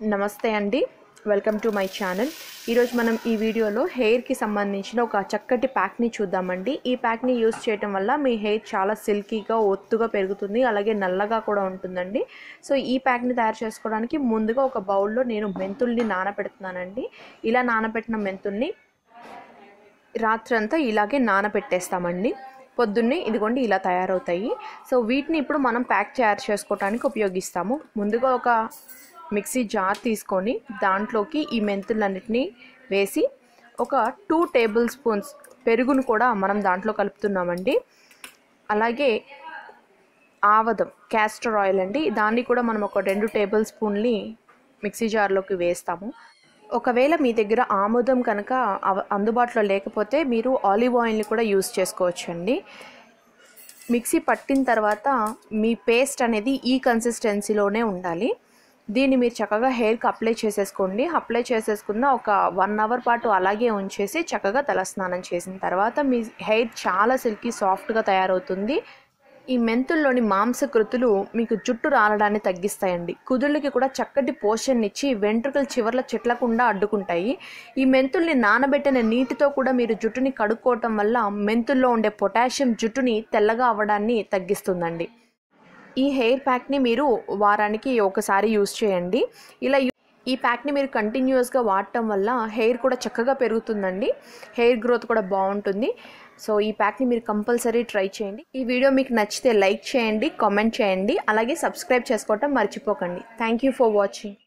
నమస్తే అండి welcome to my channel ఈరోజు మనం ఈ వీడియోలో హెయిర్కి సంబంధించిన ఒక చక్కటి ప్యాక్ని చూద్దామండి ఈ ప్యాక్ని యూస్ చేయటం వల్ల మీ హెయిర్ చాలా సిల్కీగా ఒత్తుగా పెరుగుతుంది అలాగే నల్లగా కూడా ఉంటుందండి సో ఈ ప్యాక్ని తయారు చేసుకోవడానికి ముందుగా ఒక బౌల్లో నేను మెంతుల్ని నానబెడుతున్నానండి ఇలా నానబెట్టిన మెంతుల్ని రాత్రంతా ఇలాగే నానబెట్టేస్తామండి పొద్దున్నే ఇదిగోండి ఇలా తయారవుతాయి సో వీటిని ఇప్పుడు మనం ప్యాక్ తయారు చేసుకోవడానికి ఉపయోగిస్తాము ముందుగా ఒక మిక్సీ జార్ తీసుకొని దాంట్లోకి ఈ మెంతులన్నిటిని వేసి ఒక టూ టేబుల్ స్పూన్స్ పెరుగును కూడా మనం దాంట్లో కలుపుతున్నామండి అలాగే ఆవదం క్యాస్టర్ ఆయిల్ అండి దాన్ని కూడా మనం ఒక రెండు టేబుల్ స్పూన్ని మిక్సీ జార్లోకి వేస్తాము ఒకవేళ మీ దగ్గర ఆముదం కనుక అవ- అందుబాటులో లేకపోతే మీరు ఆలివ్ ఆయిల్ని కూడా యూస్ చేసుకోవచ్చు అండి మిక్సీ పట్టిన తర్వాత మీ పేస్ట్ అనేది ఈ కన్సిస్టెన్సీలోనే ఉండాలి దీన్ని మీరు చక్కగా హెయిర్కి అప్లై చేసేసుకోండి అప్లై చేసేసుకున్న ఒక వన్ అవర్ పాటు అలాగే ఉంచేసి చక్కగా తలస్నానం చేసిన తర్వాత మీ హెయిర్ చాలా సిల్కీ సాఫ్ట్గా తయారవుతుంది ఈ మెంతుల్లోని మాంసకృతులు మీకు జుట్టు రాలడాన్ని తగ్గిస్తాయండి కుదుళ్ళకి కూడా చక్కటి పోషణ ఇచ్చి వెంట్రుకలు చివర్ల చెట్లకుండా అడ్డుకుంటాయి ఈ మెంతుల్ని నానబెట్టిన నీటితో కూడా మీరు జుట్టుని కడుక్కోవటం వల్ల మెంతుల్లో ఉండే పొటాషియం జుట్టుని తెల్లగా అవ్వడాన్ని తగ్గిస్తుందండి ఈ హెయిర్ ప్యాక్ని మీరు వారానికి ఒకసారి యూస్ చేయండి ఇలా యూ- ఈ ప్యాక్ని మీరు కంటిన్యూస్గా వాడటం వల్ల హెయిర్ కూడా చక్కగా పెరుగుతుందండి హెయిర్ గ్రోత్ కూడా బాగుంటుంది సో ఈ ప్యాక్ని మీరు కంపల్సరీ ట్రై చేయండి ఈ వీడియో మీకు నచ్చితే లైక్ చేయండి కామెంట్ చేయండి అలాగే సబ్స్క్రైబ్ చేసుకోవటం మర్చిపోకండి థ్యాంక్ యూ ఫర్ వాచింగ్